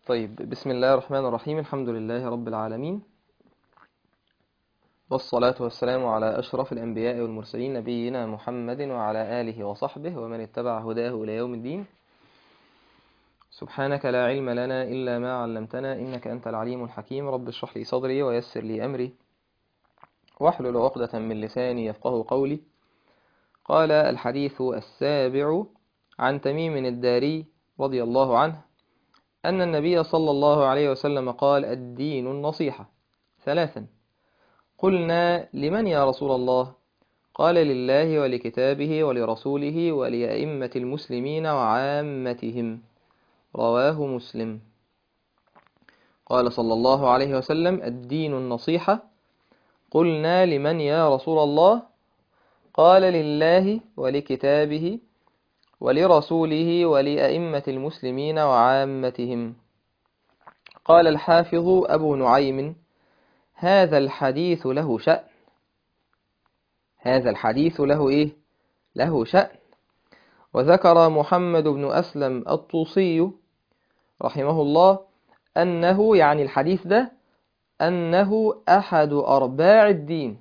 طيب بسم الله الرحمن الرحيم الحمد لله رب العالمين والصلاة والسلام على أشرف الأنبياء والمرسلين نبينا محمد وعلى آله وصحبه ومن اتبع هداه إلى يوم الدين سبحانك لا علم لنا إلا ما علمتنا إنك أنت العليم الحكيم رب اشرح لي صدري ويسر لي أمري واحلل عقدة من لساني يفقه قولي قال الحديث السابع عن تميم الداري رضي الله عنه أن النبي صلى الله عليه وسلم قال الدين النصيحة ثلاثا قلنا لمن يا رسول الله قال لله ولكتابه ولرسوله ولأئمة المسلمين وعامتهم رواه مسلم قال صلى الله عليه وسلم الدين النصيحة قلنا لمن يا رسول الله قال لله ولكتابه ولرسوله ولأئمة المسلمين وعامتهم قال الحافظ أبو نعيم هذا الحديث له شأن هذا الحديث له إيه؟ له شأن وذكر محمد بن أسلم الطوسي رحمه الله أنه يعني الحديث ده أنه أحد أرباع الدين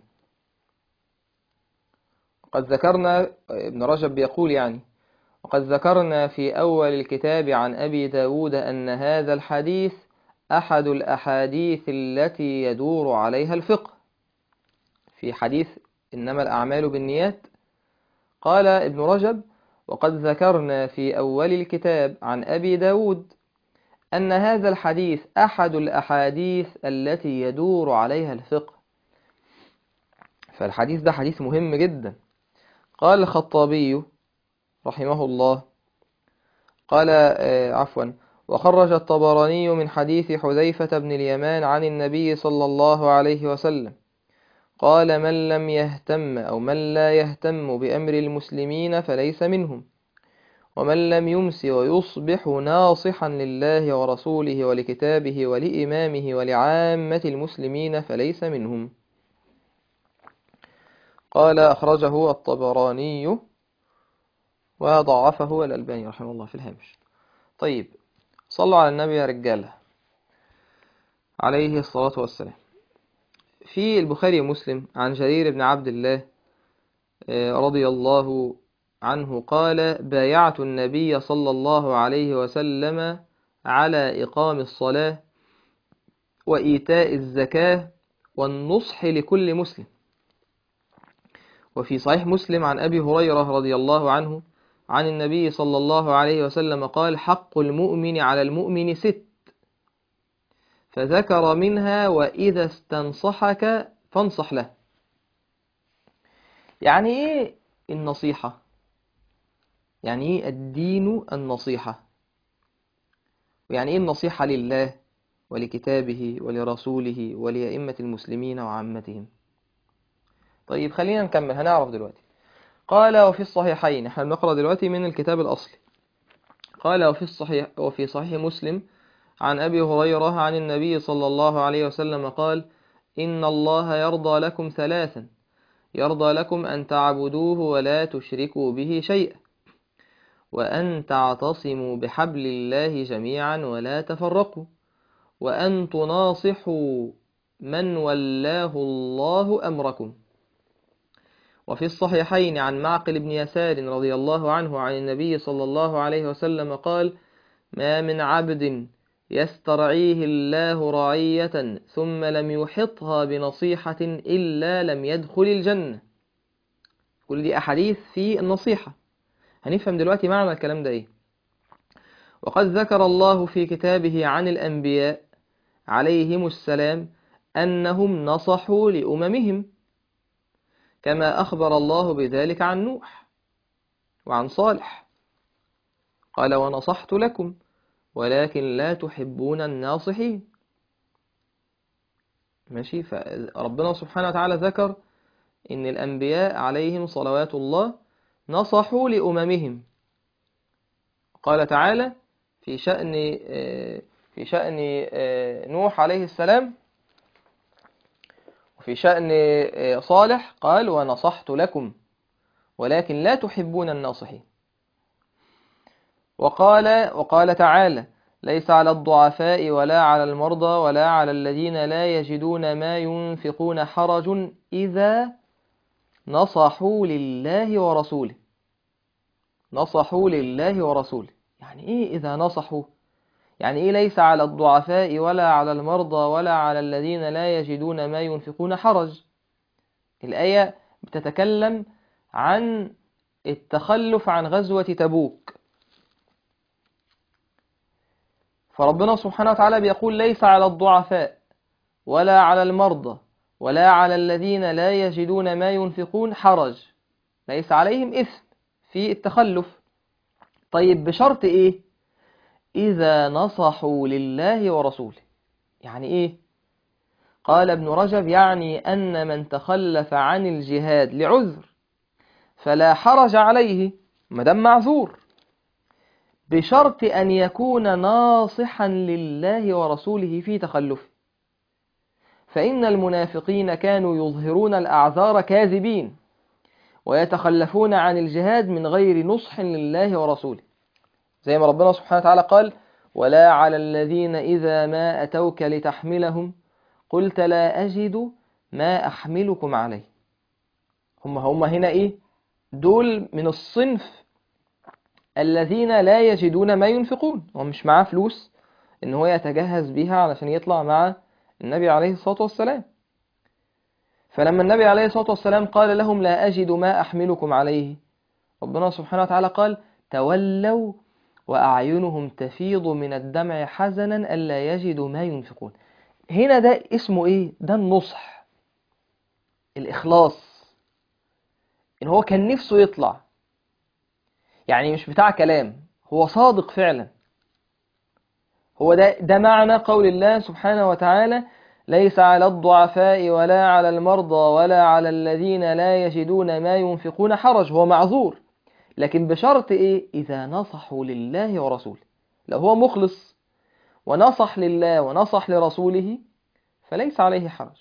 قد ذكرنا ابن رجب يقول يعني وقد ذكرنا في أول الكتاب عن أبي داود أن هذا الحديث أحد الأحاديث التي يدور عليها الفقه في حديث إنما الأعمال بالنيات قال ابن رجب وقد ذكرنا في أول الكتاب عن أبي داود أن هذا الحديث أحد الأحاديث التي يدور عليها الفقه فالحديث ده حديث مهم جدا قال الخطابي رحمه الله قال عفوا وخرج الطبراني من حديث حذيفة بن اليمان عن النبي صلى الله عليه وسلم قال من لم يهتم أو من لا يهتم بأمر المسلمين فليس منهم ومن لم يمس ويصبح ناصحا لله ورسوله ولكتابه ولإمامه ولعامة المسلمين فليس منهم قال أخرجه الطبراني وضعفه الألباني رحمه الله في الهامش طيب صلوا على النبي يا رجالة عليه الصلاة والسلام في البخاري ومسلم عن جرير بن عبد الله رضي الله عنه قال بايعت النبي صلى الله عليه وسلم على إقام الصلاة وإيتاء الزكاة والنصح لكل مسلم وفي صحيح مسلم عن أبي هريرة رضي الله عنه عن النبي صلى الله عليه وسلم قال حق المؤمن على المؤمن ست فذكر منها وإذا استنصحك فانصح له يعني إيه النصيحة يعني إيه الدين النصيحة ويعني إيه النصيحة لله ولكتابه ولرسوله ولأئمة المسلمين وعامتهم طيب خلينا نكمل هنعرف دلوقتي قال وفي الصحيحين احنا بنقرأ دلوقتي من الكتاب الأصلي قال وفي الصحيح وفي صحيح مسلم عن أبي هريرة عن النبي صلى الله عليه وسلم قال إن الله يرضى لكم ثلاثا يرضى لكم أن تعبدوه ولا تشركوا به شيئا وأن تعتصموا بحبل الله جميعا ولا تفرقوا وأن تناصحوا من ولاه الله أمركم وفي الصحيحين عن معقل بن يسار رضي الله عنه عن النبي صلى الله عليه وسلم قال ما من عبد يسترعيه الله رعية ثم لم يحطها بنصيحة إلا لم يدخل الجنة كل دي أحاديث في النصيحة هنفهم دلوقتي معنى الكلام ده إيه وقد ذكر الله في كتابه عن الأنبياء عليهم السلام أنهم نصحوا لأممهم كما أخبر الله بذلك عن نوح وعن صالح قال ونصحت لكم ولكن لا تحبون الناصحين ماشي فربنا سبحانه وتعالى ذكر إن الأنبياء عليهم صلوات الله نصحوا لأممهم قال تعالى في شأن في شأن نوح عليه السلام وفي شأن صالح قال ونصحت لكم ولكن لا تحبون الناصحين وقال وقال تعالى ليس على الضعفاء ولا على المرضى ولا على الذين لا يجدون ما ينفقون حرج إذا نصحوا لله ورسوله نصحوا لله ورسوله يعني إيه إذا نصحوا يعني إيه ليس على الضعفاء ولا على المرضى ولا على الذين لا يجدون ما ينفقون حرج الآية بتتكلم عن التخلف عن غزوة تبوك فربنا سبحانه وتعالى بيقول ليس على الضعفاء ولا على المرضى ولا على الذين لا يجدون ما ينفقون حرج ليس عليهم إثم في التخلف طيب بشرط إيه إذا نصحوا لله ورسوله يعني إيه قال ابن رجب يعني أن من تخلف عن الجهاد لعذر فلا حرج عليه مدام معذور بشرط أن يكون ناصحا لله ورسوله في تخلفه فإن المنافقين كانوا يظهرون الأعذار كاذبين ويتخلفون عن الجهاد من غير نصح لله ورسوله زي ما ربنا سبحانه وتعالى قال ولا على الذين إذا ما أتوك لتحملهم قلت لا أجد ما أحملكم عليه هم هم هنا إيه دول من الصنف الذين لا يجدون ما ينفقون هو مش معاه فلوس ان هو يتجهز بيها علشان يطلع مع النبي عليه الصلاة والسلام فلما النبي عليه الصلاة والسلام قال لهم لا أجد ما أحملكم عليه ربنا سبحانه وتعالى قال تولوا وأعينهم تفيض من الدمع حزنا ألا يجدوا ما ينفقون هنا ده اسمه إيه؟ ده النصح الإخلاص إن هو كان نفسه يطلع يعني مش بتاع كلام هو صادق فعلا هو ده ده معنى قول الله سبحانه وتعالى ليس على الضعفاء ولا على المرضى ولا على الذين لا يجدون ما ينفقون حرج هو معذور لكن بشرط ايه اذا نصحوا لله ورسوله لو هو مخلص ونصح لله ونصح لرسوله فليس عليه حرج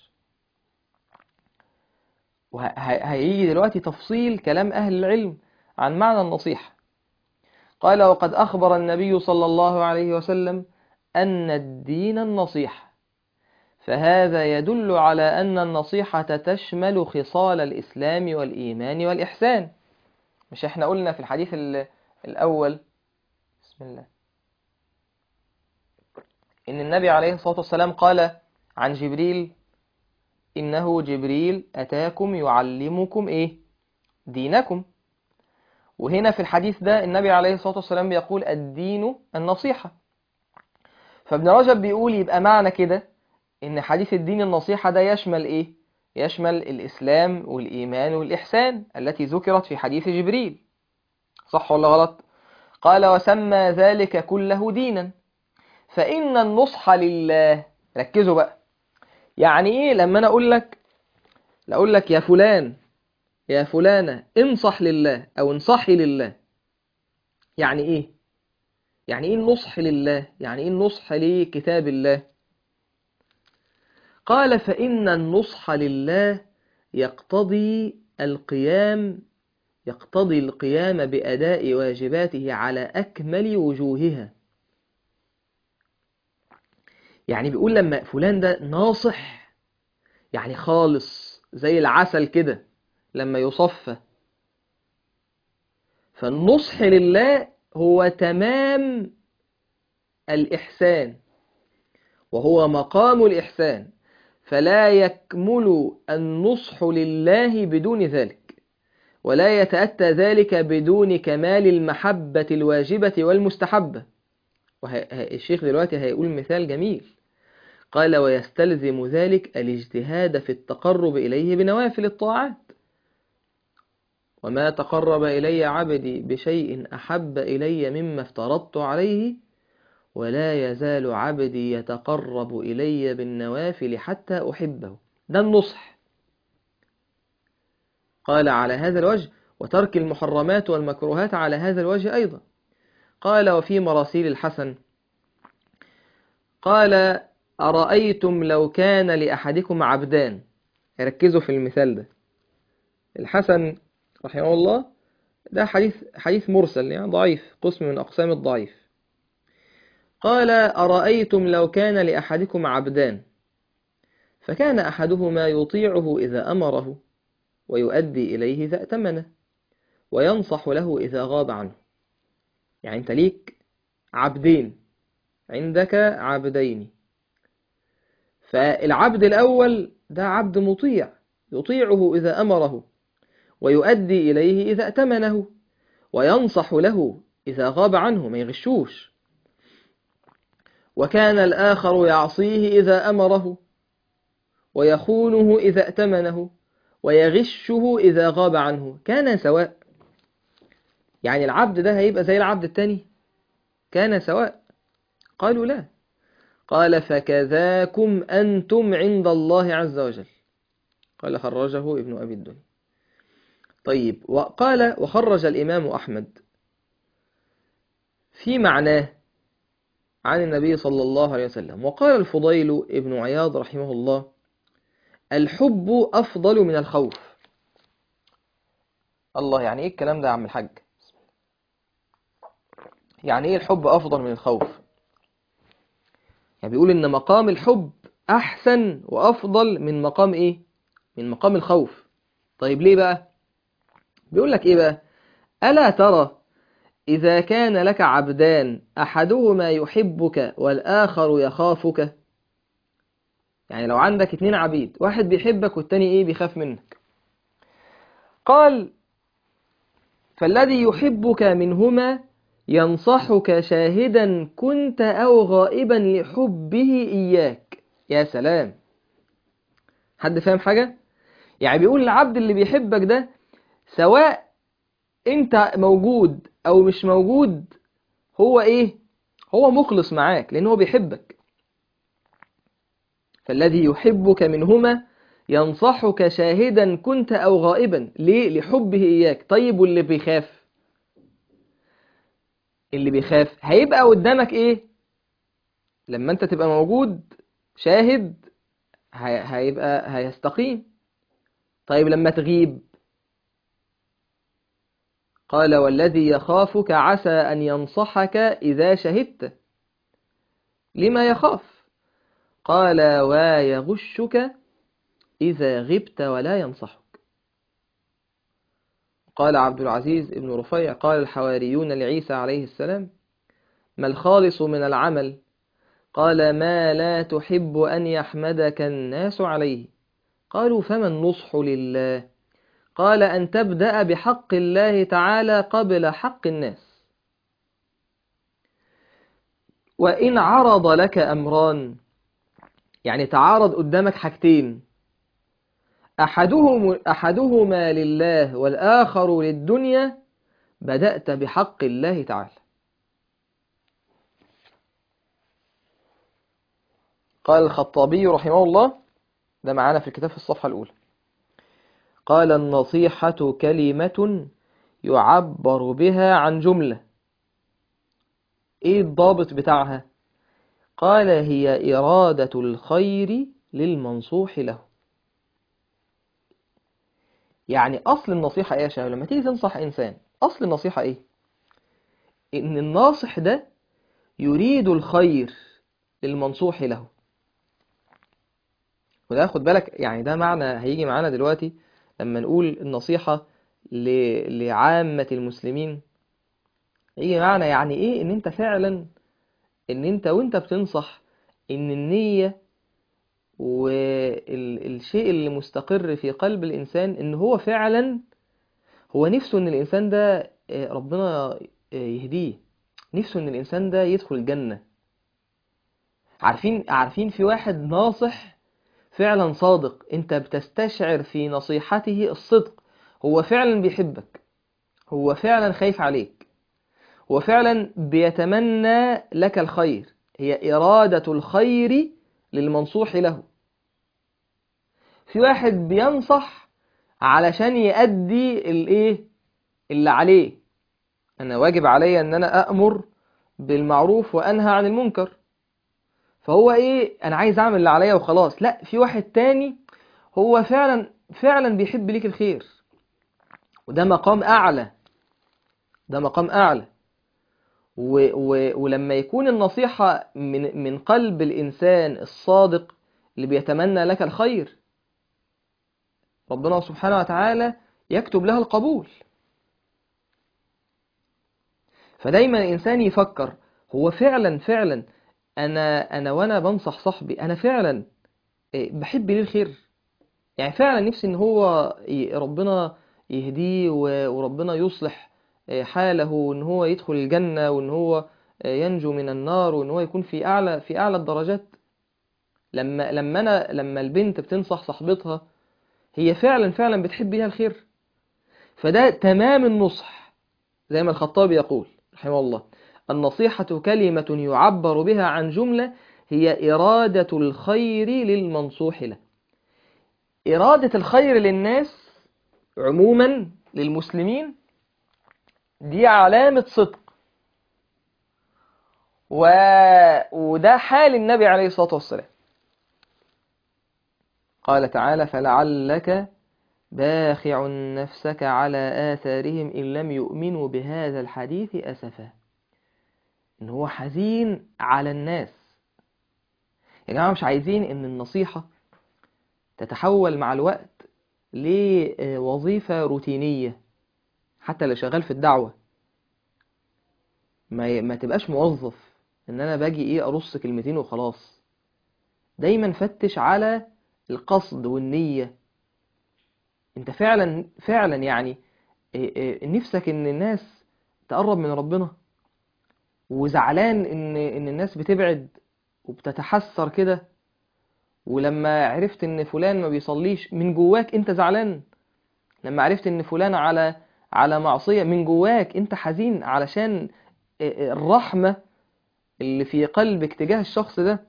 وهيجي دلوقتي تفصيل كلام أهل العلم عن معنى النصيحة قال وقد أخبر النبي صلى الله عليه وسلم أن الدين النصيحة فهذا يدل على أن النصيحة تشمل خصال الإسلام والإيمان والإحسان مش احنا قلنا في الحديث الأول بسم الله إن النبي عليه الصلاة والسلام قال عن جبريل إنه جبريل أتاكم يعلمكم إيه دينكم وهنا في الحديث ده النبي عليه الصلاة والسلام بيقول الدين النصيحة فابن رجب بيقول يبقى معنى كده إن حديث الدين النصيحة ده يشمل إيه يشمل الإسلام والإيمان والإحسان التي ذكرت في حديث جبريل صح ولا غلط قال وسمى ذلك كله دينا فإن النصح لله ركزوا بقى يعني ايه لما انا اقول لك اقول لك يا فلان يا فلانة انصح لله او انصحي لله يعني ايه يعني ايه النصح لله يعني ايه النصح لكتاب الله قال فإن النصح لله يقتضي القيام يقتضي القيام بأداء واجباته على أكمل وجوهها يعني بيقول لما فلان ده ناصح يعني خالص زي العسل كده لما يصفى فالنصح لله هو تمام الإحسان وهو مقام الإحسان فلا يكمل النصح لله بدون ذلك ولا يتأتى ذلك بدون كمال المحبة الواجبة والمستحبة والشيخ دلوقتي هيقول مثال جميل قال ويستلزم ذلك الاجتهاد في التقرب إليه بنوافل الطاعات وما تقرب إلي عبدي بشيء أحب إلي مما افترضت عليه ولا يزال عبدي يتقرب إلي بالنوافل حتى أحبه ده النصح قال على هذا الوجه وترك المحرمات والمكروهات على هذا الوجه أيضا قال وفي مراسيل الحسن قال أرأيتم لو كان لأحدكم عبدان ركزوا في المثال ده الحسن رحمه الله ده حديث حديث مرسل يعني ضعيف قسم من أقسام الضعيف قال أرأيتم لو كان لأحدكم عبدان فكان أحدهما يطيعه إذا أمره ويؤدي إليه إذا أتمنه وينصح له إذا غاب عنه يعني أنت ليك عبدين عندك عبدين فالعبد الأول ده عبد مطيع يطيعه إذا أمره ويؤدي إليه إذا أتمنه وينصح له إذا غاب عنه ما يغشوش وكان الآخر يعصيه إذا أمره ويخونه إذا ائتمنه ويغشه إذا غاب عنه كان سواء يعني العبد ده هيبقى زي العبد التاني كان سواء قالوا لا قال فكذاكم أنتم عند الله عز وجل قال خرجه ابن أبي الدنيا طيب وقال وخرج الإمام أحمد في معناه عن النبي صلى الله عليه وسلم وقال الفضيل ابن عياض رحمه الله الحب أفضل من الخوف الله يعني إيه الكلام ده يا عم الحاج يعني إيه الحب أفضل من الخوف يعني بيقول إن مقام الحب أحسن وأفضل من مقام إيه من مقام الخوف طيب ليه بقى بيقول لك إيه بقى ألا ترى إذا كان لك عبدان أحدهما يحبك والآخر يخافك يعني لو عندك اتنين عبيد واحد بيحبك والتاني إيه بيخاف منك قال فالذي يحبك منهما ينصحك شاهدا كنت أو غائبا لحبه إياك يا سلام حد فاهم حاجة؟ يعني بيقول العبد اللي بيحبك ده سواء انت موجود او مش موجود هو ايه هو مخلص معاك لان هو بيحبك فالذي يحبك منهما ينصحك شاهدا كنت او غائبا ليه لحبه اياك طيب واللي بيخاف اللي بيخاف هيبقى قدامك ايه لما انت تبقى موجود شاهد هيبقى هيستقيم طيب لما تغيب قال والذي يخافك عسى أن ينصحك إذا شهدت لما يخاف قال ويغشك إذا غبت ولا ينصحك قال عبد العزيز ابن رفيع قال الحواريون لعيسى عليه السلام ما الخالص من العمل قال ما لا تحب أن يحمدك الناس عليه قالوا فما النصح لله قال أن تبدأ بحق الله تعالى قبل حق الناس وإن عرض لك أمران يعني تعارض قدامك حاجتين أحدهم أحدهما لله والآخر للدنيا بدأت بحق الله تعالى قال الخطابي رحمه الله ده معانا في الكتاب في الصفحة الأولى قال النصيحة كلمة يعبر بها عن جملة ايه الضابط بتاعها قال هي إرادة الخير للمنصوح له يعني أصل النصيحة ايه يا شباب لما تيجي تنصح إنسان أصل النصيحة ايه إن الناصح ده يريد الخير للمنصوح له وده خد بالك يعني ده معنى هيجي معانا دلوقتي لما نقول النصيحة لعامة المسلمين يجي معنى يعني ايه ان انت فعلا ان انت وانت بتنصح ان النية والشيء اللي مستقر في قلب الانسان ان هو فعلا هو نفسه ان الانسان ده ربنا يهديه نفسه ان الانسان ده يدخل الجنة عارفين عارفين في واحد ناصح فعلا صادق انت بتستشعر في نصيحته الصدق هو فعلا بيحبك هو فعلا خايف عليك هو فعلا بيتمنى لك الخير هي إرادة الخير للمنصوح له في واحد بينصح علشان يأدي الايه اللي عليه انا واجب عليا ان انا أأمر بالمعروف وأنهى عن المنكر فهو ايه انا عايز اعمل اللي عليا وخلاص لا في واحد تاني هو فعلا فعلا بيحب ليك الخير وده مقام اعلى ده مقام اعلى و و ولما يكون النصيحة من من قلب الإنسان الصادق اللي بيتمنى لك الخير ربنا سبحانه وتعالى يكتب لها القبول فدايما الإنسان يفكر هو فعلا فعلا أنا أنا وأنا بنصح صاحبي أنا فعلا بحب ليه الخير يعني فعلا نفسي إن هو ربنا يهديه وربنا يصلح حاله وإن هو يدخل الجنة وإن هو ينجو من النار وإن هو يكون في أعلى في أعلى الدرجات لما لما أنا لما البنت بتنصح صاحبتها هي فعلا فعلا بتحب ليها الخير فده تمام النصح زي ما الخطابي يقول رحمه الله النصيحة كلمة يعبر بها عن جملة هي إرادة الخير للمنصوح له إرادة الخير للناس عموما للمسلمين دي علامة صدق و... وده حال النبي عليه الصلاة والسلام قال تعالى فلعلك باخع نفسك على آثارهم إن لم يؤمنوا بهذا الحديث أسفا إن هو حزين على الناس يا جماعة مش عايزين إن النصيحة تتحول مع الوقت لوظيفة روتينية حتى اللي شغال في الدعوة ما ما تبقاش موظف ان انا باجي ايه ارص كلمتين وخلاص دايما فتش على القصد والنية انت فعلا فعلا يعني نفسك ان الناس تقرب من ربنا وزعلان ان ان الناس بتبعد وبتتحسر كده ولما عرفت ان فلان ما بيصليش من جواك انت زعلان لما عرفت ان فلان على على معصية من جواك انت حزين علشان الرحمة اللي في قلبك تجاه الشخص ده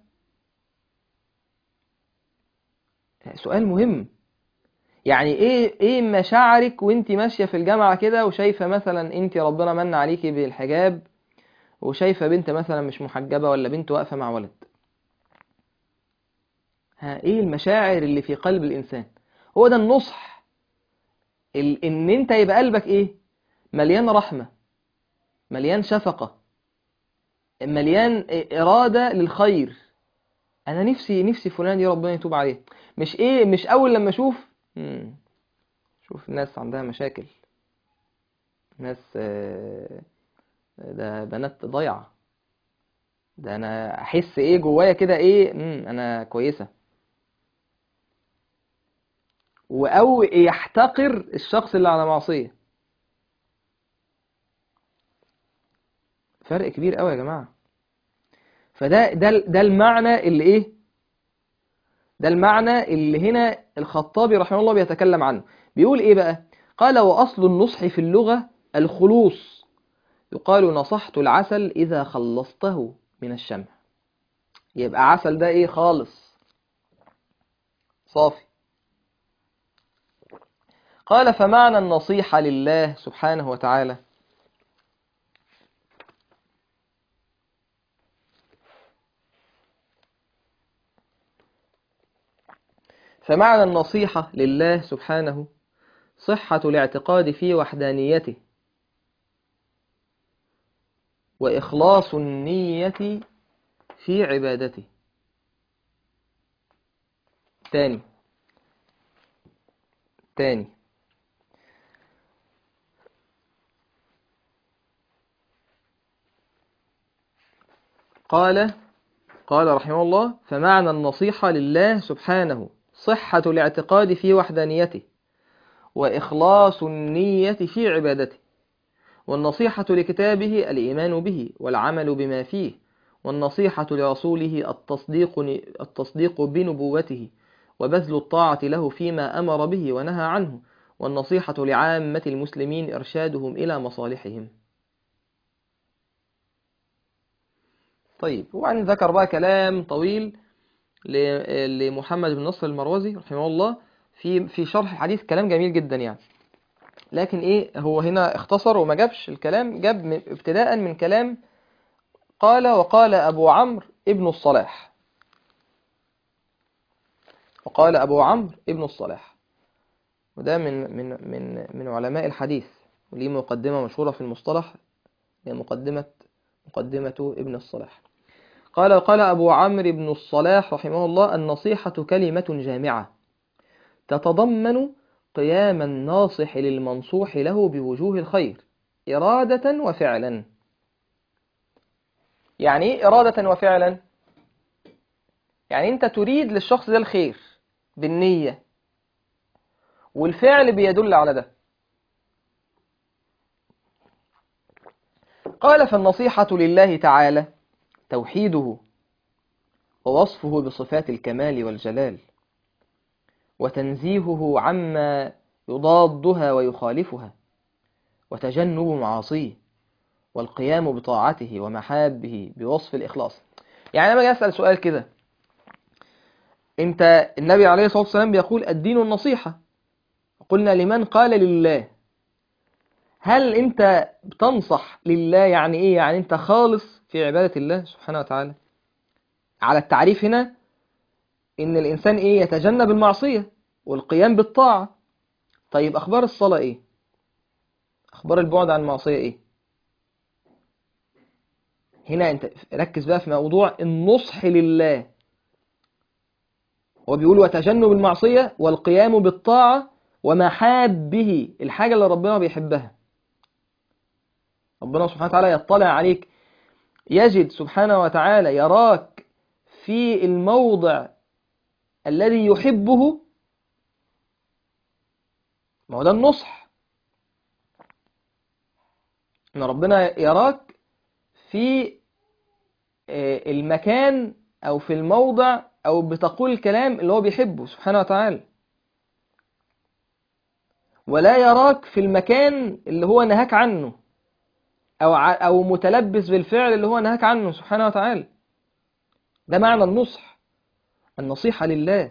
سؤال مهم يعني ايه ايه مشاعرك وانت ماشيه في الجامعه كده وشايفه مثلا انت ربنا من عليكي بالحجاب وشايفه بنت مثلا مش محجبه ولا بنت واقفه مع ولد ها ايه المشاعر اللي في قلب الانسان هو ده النصح ال... ان انت يبقى قلبك ايه مليان رحمه مليان شفقه مليان اراده للخير انا نفسي نفسي فلان دي ربنا يتوب عليه مش ايه مش اول لما اشوف مم. شوف ناس عندها مشاكل ناس ده بنات ضايعه ده انا احس ايه جوايا كده ايه مم. انا كويسه او يحتقر الشخص اللي على معصيه فرق كبير قوي يا جماعه فده ده ده المعنى اللي ايه ده المعنى اللي هنا الخطابي رحمه الله بيتكلم عنه بيقول ايه بقى قال واصل النصح في اللغه الخلوص يقال نصحت العسل اذا خلصته من الشمع يبقى عسل ده ايه خالص صافي قال فمعنى النصيحه لله سبحانه وتعالى فمعنى النصيحة لله سبحانه صحة الاعتقاد في وحدانيته وإخلاص النية في عبادته تاني تاني قال قال رحمه الله فمعنى النصيحة لله سبحانه صحة الاعتقاد في وحدانيته وإخلاص النية في عبادته والنصيحة لكتابه الإيمان به والعمل بما فيه والنصيحة لرسوله التصديق, التصديق بنبوته وبذل الطاعة له فيما أمر به ونهى عنه والنصيحة لعامة المسلمين إرشادهم إلى مصالحهم طيب وبعدين ذكر بقى كلام طويل لمحمد بن نصر المروزي رحمه الله في في شرح الحديث كلام جميل جدا يعني لكن ايه هو هنا اختصر وما جابش الكلام جاب من ابتداء من كلام قال وقال ابو عمرو ابن الصلاح وقال ابو عمرو ابن الصلاح وده من من من من علماء الحديث وليه مقدمه مشهوره في المصطلح هي مقدمه مقدمة ابن الصلاح قال قال أبو عمرو بن الصلاح رحمه الله النصيحة كلمة جامعة تتضمن قيام الناصح للمنصوح له بوجوه الخير إرادة وفعلا يعني إيه إرادة وفعلا يعني أنت تريد للشخص ده الخير بالنية والفعل بيدل على ده قال فالنصيحة لله تعالى توحيده ووصفه بصفات الكمال والجلال وتنزيهه عما يضادها ويخالفها وتجنب معاصيه والقيام بطاعته ومحابه بوصف الإخلاص يعني أنا باجي أسأل سؤال كده أنت النبي عليه الصلاة والسلام بيقول الدين النصيحة قلنا لمن قال لله هل أنت بتنصح لله يعني إيه يعني أنت خالص في عبادة الله سبحانه وتعالى على التعريف هنا إن الإنسان إيه يتجنب المعصية والقيام بالطاعة طيب أخبار الصلاة إيه أخبار البعد عن المعصية إيه هنا أنت ركز بقى في موضوع النصح لله هو بيقول وتجنب المعصية والقيام بالطاعة ومحابه الحاجة اللي ربنا بيحبها ربنا سبحانه وتعالى يطلع عليك يجد سبحانه وتعالى يراك في الموضع الذي يحبه ما هو ده النصح ان ربنا يراك في المكان او في الموضع او بتقول الكلام اللي هو بيحبه سبحانه وتعالى ولا يراك في المكان اللي هو نهاك عنه او او متلبس بالفعل اللي هو نهاك عنه سبحانه وتعالى ده معنى النصح النصيحة لله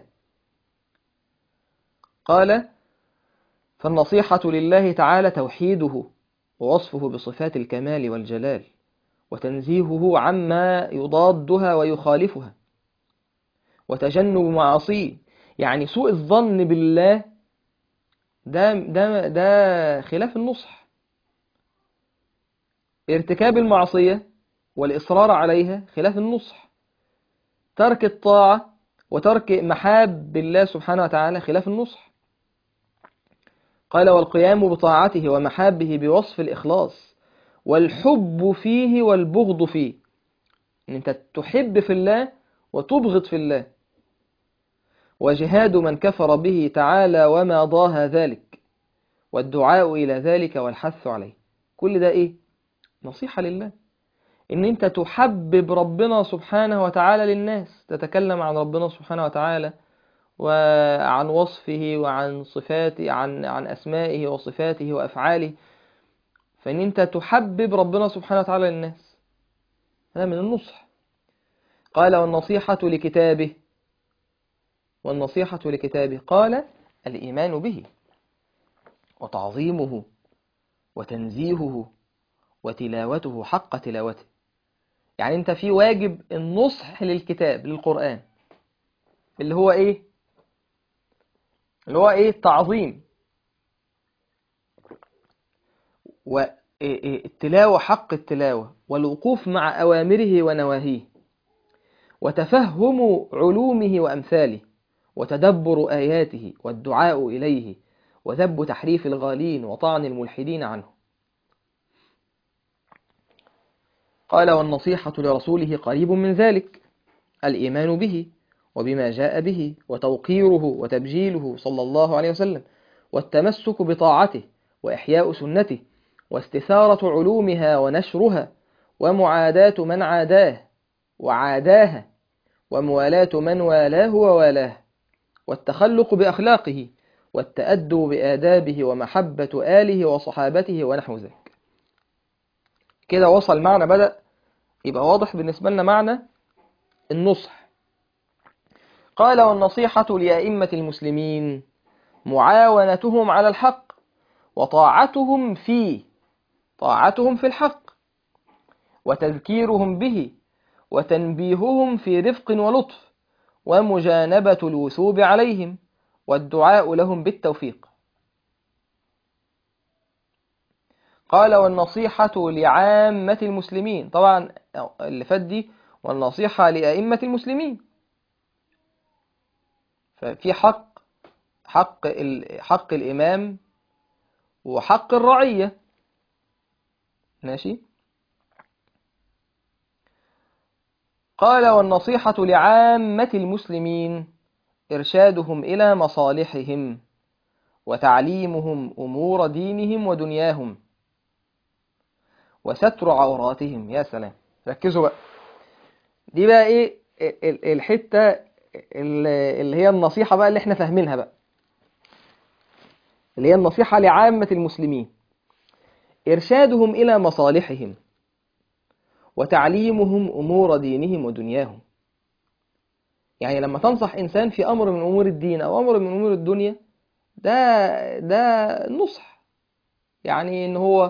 قال فالنصيحة لله تعالى توحيده ووصفه بصفات الكمال والجلال وتنزيهه عما يضادها ويخالفها وتجنب معاصيه يعني سوء الظن بالله ده ده ده خلاف النصح ارتكاب المعصية والإصرار عليها خلاف النصح ترك الطاعة وترك محاب الله سبحانه وتعالى خلاف النصح قال والقيام بطاعته ومحابه بوصف الإخلاص والحب فيه والبغض فيه ان انت تحب في الله وتبغض في الله وجهاد من كفر به تعالى وما ضاها ذلك والدعاء إلى ذلك والحث عليه كل ده إيه؟ نصيحة لله إن أنت تحبب ربنا سبحانه وتعالى للناس تتكلم عن ربنا سبحانه وتعالى وعن وصفه وعن صفاته عن عن أسمائه وصفاته وأفعاله فإن أنت تحبب ربنا سبحانه وتعالى للناس هذا من النصح قال والنصيحة لكتابه والنصيحة لكتابه قال الإيمان به وتعظيمه وتنزيهه وتلاوته حق تلاوته يعني أنت في واجب النصح للكتاب للقرآن اللي هو إيه اللي هو إيه التعظيم والتلاوة حق التلاوة والوقوف مع أوامره ونواهيه وتفهم علومه وأمثاله وتدبر آياته والدعاء إليه وذب تحريف الغالين وطعن الملحدين عنه قال والنصيحة لرسوله قريب من ذلك الإيمان به وبما جاء به وتوقيره وتبجيله صلى الله عليه وسلم والتمسك بطاعته وإحياء سنته واستثارة علومها ونشرها ومعاداة من عاداه وعاداها وموالاة من والاه ووالاه والتخلق بأخلاقه والتأدب بآدابه ومحبة آله وصحابته ونحو ذلك كده وصل معنا بدأ يبقى واضح بالنسبة لنا معنى النصح قال والنصيحة لأئمة المسلمين معاونتهم على الحق وطاعتهم فيه طاعتهم في الحق وتذكيرهم به وتنبيههم في رفق ولطف ومجانبة الوثوب عليهم والدعاء لهم بالتوفيق قال والنصيحة لعامة المسلمين طبعا اللي فات دي والنصيحة لأئمة المسلمين ففي حق حق ال- حق الإمام وحق الرعية ماشي قال والنصيحة لعامة المسلمين إرشادهم إلى مصالحهم وتعليمهم أمور دينهم ودنياهم وستر عوراتهم يا سلام ركزوا بقى دي بقى ايه ال- الحتة ال- اللي هي النصيحة بقى اللي احنا فاهمينها بقى اللي هي النصيحة لعامة المسلمين إرشادهم إلى مصالحهم وتعليمهم أمور دينهم ودنياهم يعني لما تنصح إنسان في أمر من أمور الدين أو أمر من أمور الدنيا ده ده نصح يعني إن هو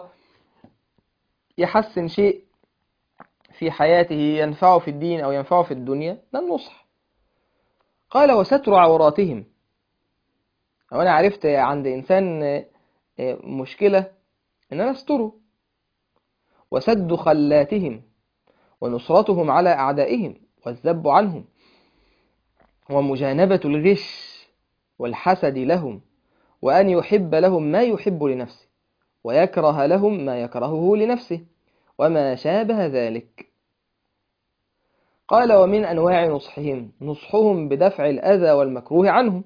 يحسن شيء في حياته ينفعه في الدين أو ينفعه في الدنيا ده النصح قال وستر عوراتهم أو أنا عرفت عند إنسان مشكلة إن أنا أستره وسد خلاتهم ونصرتهم على أعدائهم والذب عنهم ومجانبة الغش والحسد لهم وأن يحب لهم ما يحب لنفسه ويكره لهم ما يكرهه لنفسه وما شابه ذلك قال ومن أنواع نصحهم نصحهم بدفع الأذى والمكروه عنهم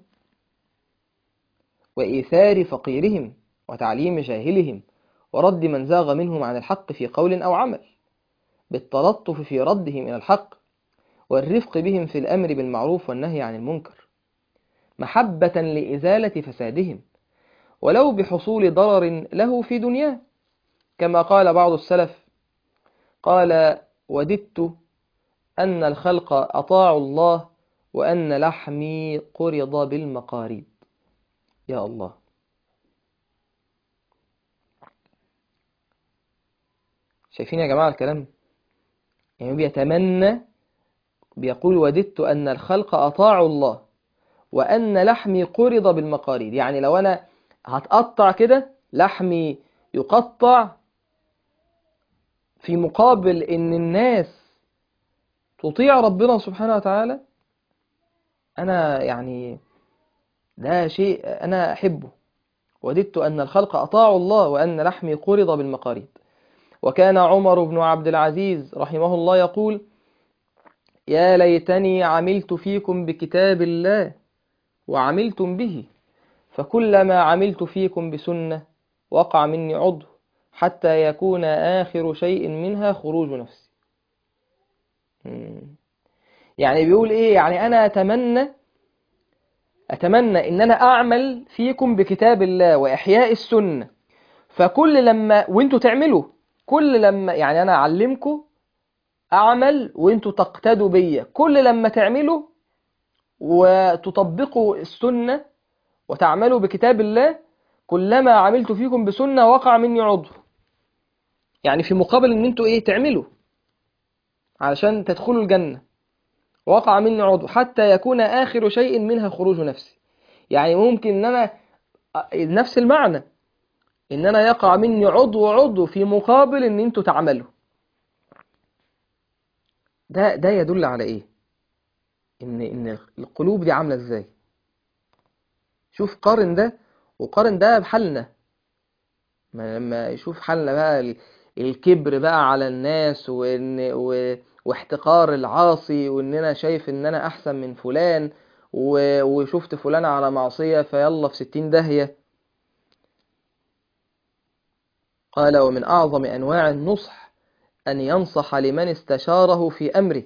وإيثار فقيرهم وتعليم جاهلهم ورد من زاغ منهم عن الحق في قول أو عمل بالتلطف في ردهم إلى الحق والرفق بهم في الأمر بالمعروف والنهي عن المنكر محبة لإزالة فسادهم ولو بحصول ضرر له في دنياه كما قال بعض السلف قال وددت أن الخلق أطاعوا الله وأن لحمي قرض بالمقاريض يا الله شايفين يا جماعة الكلام يعني بيتمنى بيقول وددت أن الخلق أطاعوا الله وأن لحمي قرض بالمقاريض يعني لو أنا هتقطع كده لحمي يقطع في مقابل إن الناس تطيع ربنا سبحانه وتعالى أنا يعني ده شيء أنا أحبه وددت أن الخلق أطاعوا الله وأن لحمي قرض بالمقاريض وكان عمر بن عبد العزيز رحمه الله يقول يا ليتني عملت فيكم بكتاب الله وعملتم به فكلما عملت فيكم بسنة وقع مني عضو حتى يكون آخر شيء منها خروج نفسي يعني بيقول إيه يعني أنا أتمنى أتمنى إن أنا أعمل فيكم بكتاب الله وإحياء السنة فكل لما وانتوا تعملوا كل لما يعني أنا أعلمكم أعمل وانتوا تقتدوا بيا كل لما تعملوا وتطبقوا السنة وتعملوا بكتاب الله كلما عملت فيكم بسنة وقع مني عضو يعني في مقابل ان انتوا ايه تعملوا علشان تدخلوا الجنة وقع مني عضو حتى يكون آخر شيء منها خروج نفسي يعني ممكن ان انا نفس المعنى ان انا يقع مني عضو عضو في مقابل ان انتوا تعملوا ده ده يدل على ايه ان ان القلوب دي عامله ازاي شوف قارن ده وقارن ده بحالنا ما لما يشوف حالنا بقى الكبر بقى على الناس وان و... واحتقار العاصي وان انا شايف ان انا احسن من فلان و... وشفت فلان على معصية فيلا في ستين داهية قال ومن اعظم انواع النصح ان ينصح لمن استشاره في امره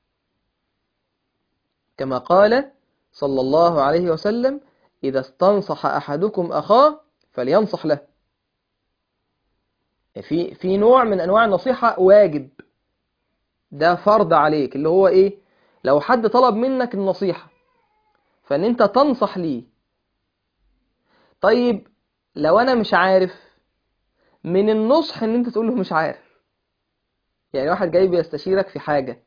كما قال صلى الله عليه وسلم إذا استنصح أحدكم أخاه فلينصح له في في نوع من أنواع النصيحة واجب ده فرض عليك اللي هو إيه لو حد طلب منك النصيحة فإن أنت تنصح ليه طيب لو أنا مش عارف من النصح إن أنت تقول له مش عارف يعني واحد جاي بيستشيرك في حاجة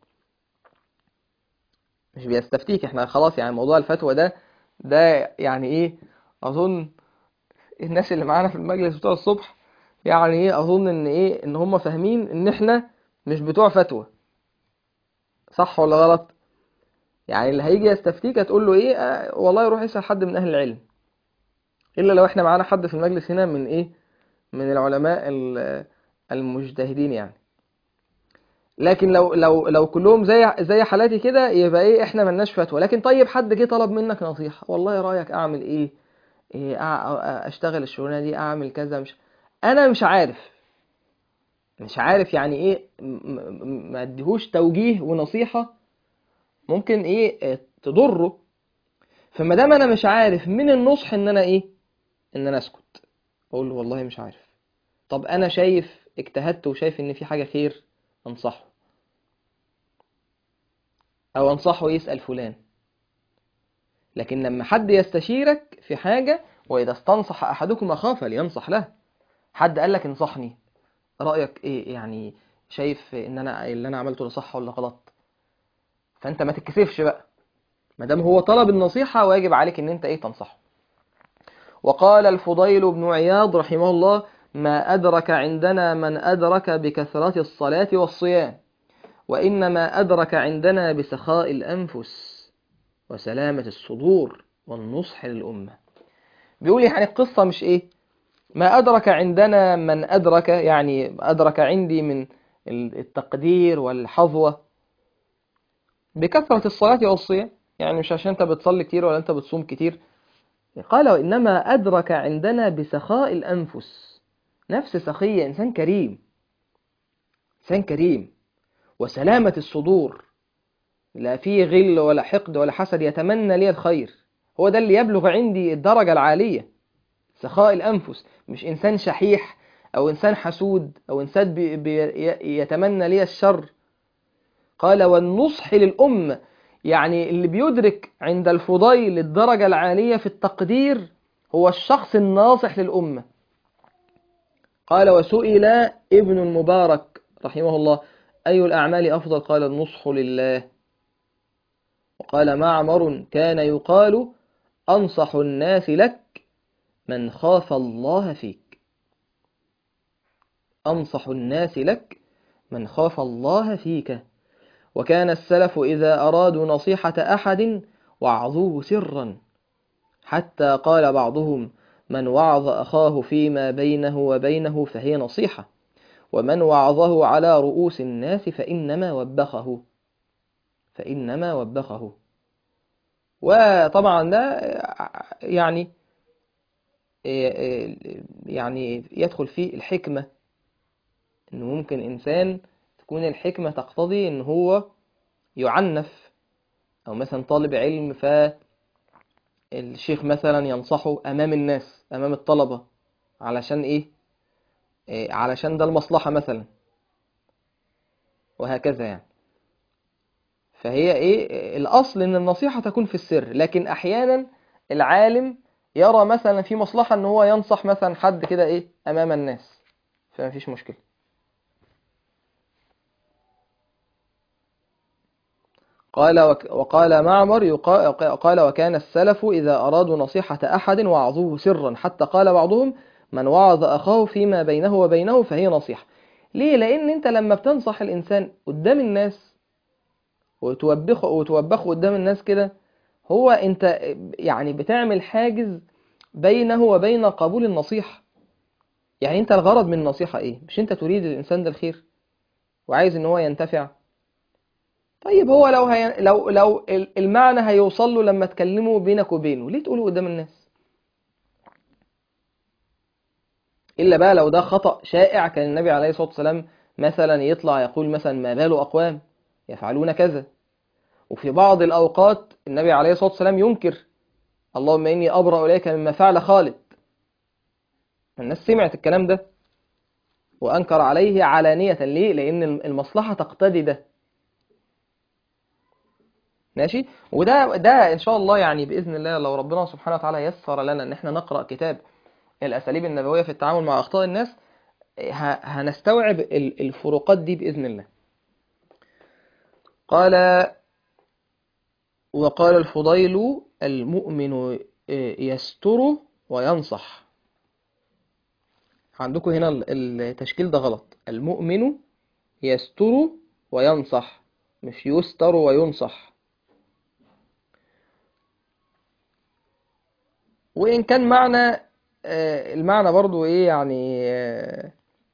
مش بيستفتيك احنا خلاص يعني موضوع الفتوى ده ده يعني ايه اظن الناس اللي معانا في المجلس بتوع الصبح يعني ايه اظن ان ايه ان هم فاهمين ان احنا مش بتوع فتوى صح ولا غلط يعني اللي هيجي يستفتيك هتقول له ايه آه والله روح اسال حد من اهل العلم الا لو احنا معانا حد في المجلس هنا من ايه من العلماء ال- المجتهدين يعني لكن لو لو لو كلهم زي زي حالاتي كده يبقى ايه احنا ملناش فتوى لكن طيب حد جه طلب منك نصيحة والله رايك اعمل ايه, إيه أع- أع- اشتغل الشغلانة دي اعمل كذا مش انا مش عارف مش عارف يعني ايه م- م- ما اديهوش توجيه ونصيحة ممكن ايه آه، تضره فما دام انا مش عارف من النصح ان انا ايه ان انا اسكت اقول له والله مش عارف طب انا شايف اجتهدت وشايف ان في حاجة خير انصحه او انصحه يسأل فلان لكن لما حد يستشيرك في حاجة واذا استنصح احدكم اخاه فلينصح له حد قال لك انصحني رأيك ايه يعني شايف ان انا اللي انا عملته ده صح ولا غلط فانت ما تتكسفش بقى ما دام هو طلب النصيحة واجب عليك ان انت ايه تنصحه وقال الفضيل بن عياض رحمه الله ما أدرك عندنا من أدرك بكثرة الصلاة والصيام وإنما أدرك عندنا بسخاء الأنفس وسلامة الصدور والنصح للأمة بيقول يعني القصة مش إيه ما أدرك عندنا من أدرك يعني أدرك عندي من التقدير والحظوة بكثرة الصلاة والصيام يعني مش عشان أنت بتصلي كتير ولا أنت بتصوم كتير قال وإنما أدرك عندنا بسخاء الأنفس نفس سخية إنسان كريم إنسان كريم وسلامة الصدور لا فيه غل ولا حقد ولا حسد يتمنى لي الخير هو ده اللي يبلغ عندي الدرجة العالية سخاء الأنفس مش إنسان شحيح أو إنسان حسود أو إنسان بي بي يتمنى لي الشر قال والنصح للأمة يعني اللي بيدرك عند الفضيل الدرجة العالية في التقدير هو الشخص الناصح للأمة قال وسئل ابن المبارك رحمه الله أي الأعمال أفضل قال النصح لله وقال معمر كان يقال أنصح الناس لك من خاف الله فيك أنصح الناس لك من خاف الله فيك وكان السلف إذا أرادوا نصيحة أحد وعظوه سرا حتى قال بعضهم من وعظ أخاه فيما بينه وبينه فهي نصيحة ومن وعظه على رؤوس الناس فإنما وبخه فإنما وبخه وطبعا ده يعني يعني يدخل فيه الحكمة إنه ممكن إنسان تكون الحكمة تقتضي إن هو يعنف أو مثلا طالب علم فالشيخ مثلا ينصحه أمام الناس أمام الطلبة علشان إيه؟ إيه علشان ده المصلحة مثلا وهكذا يعني فهي إيه الأصل إن النصيحة تكون في السر لكن أحيانا العالم يرى مثلا في مصلحة إن هو ينصح مثلا حد كده إيه أمام الناس فما فيش مشكلة قال وقال معمر قال وكان السلف إذا أرادوا نصيحة أحد وعظوه سرا حتى قال بعضهم من وعظ أخاه فيما بينه وبينه فهي نصيحة ليه؟ لأن أنت لما بتنصح الإنسان قدام الناس وتوبخه وتوبخه قدام الناس كده هو أنت يعني بتعمل حاجز بينه وبين قبول النصيحة يعني أنت الغرض من النصيحة إيه؟ مش أنت تريد الإنسان ده الخير وعايز إن هو ينتفع طيب هو لو هي... لو لو المعنى هيوصل له لما تكلمه بينك وبينه ليه تقوله قدام الناس إلا بقى لو ده خطأ شائع كان النبي عليه الصلاة والسلام مثلا يطلع يقول مثلا ما بال أقوام يفعلون كذا وفي بعض الأوقات النبي عليه الصلاة والسلام ينكر اللهم إني أبرأ إليك مما فعل خالد الناس سمعت الكلام ده وأنكر عليه علانية ليه؟ لأن المصلحة تقتضي ده ماشي وده ده ان شاء الله يعني باذن الله لو ربنا سبحانه وتعالى يسر لنا ان احنا نقرا كتاب الاساليب النبويه في التعامل مع اخطاء الناس هنستوعب الفروقات دي باذن الله قال وقال الفضيل المؤمن يستر وينصح عندكم هنا ال- التشكيل ده غلط المؤمن يستر وينصح مش يستر وينصح وإن كان معنى آه، المعنى برضو إيه يعني آه،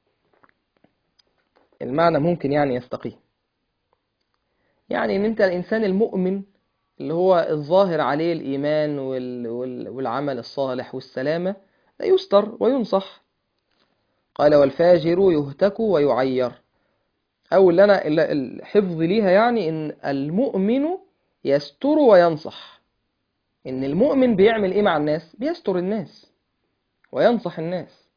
المعنى ممكن يعني يستقيم يعني إن أنت الإنسان المؤمن اللي هو الظاهر عليه الإيمان وال- وال- والعمل الصالح والسلامة لا يستر وينصح قال والفاجر يهتك ويعير أو اللي أنا اللي- الحفظ ليها يعني إن المؤمن يستر وينصح إن المؤمن بيعمل إيه مع الناس بيستر الناس وينصح الناس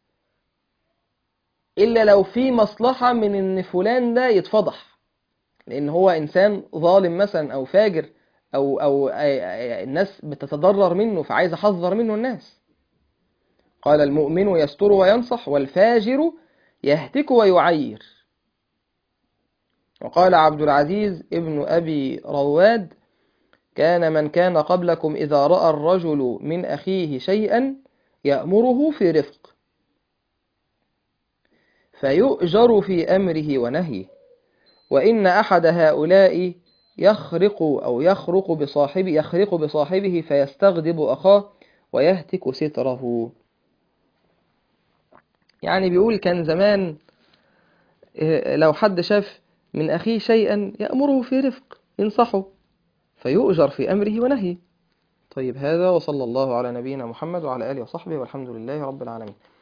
إلا لو في مصلحة من إن فلان ده يتفضح لأن هو إنسان ظالم مثلا أو فاجر أو أو الناس بتتضرر منه فعايز أحذر منه الناس قال المؤمن يستر وينصح والفاجر يهتك ويعير وقال عبد العزيز ابن أبي رواد كان من كان قبلكم إذا رأى الرجل من أخيه شيئا يأمره في رفق فيؤجر في أمره ونهيه وإن أحد هؤلاء يخرق أو يخرق بصاحبه يخرق بصاحبه فيستغضب أخاه ويهتك ستره يعني بيقول كان زمان إيه، لو حد شاف من أخيه شيئا يأمره في رفق ينصحه فيؤجر في أمره ونهيه طيب هذا وصلى الله على نبينا محمد وعلى آله وصحبه والحمد لله رب العالمين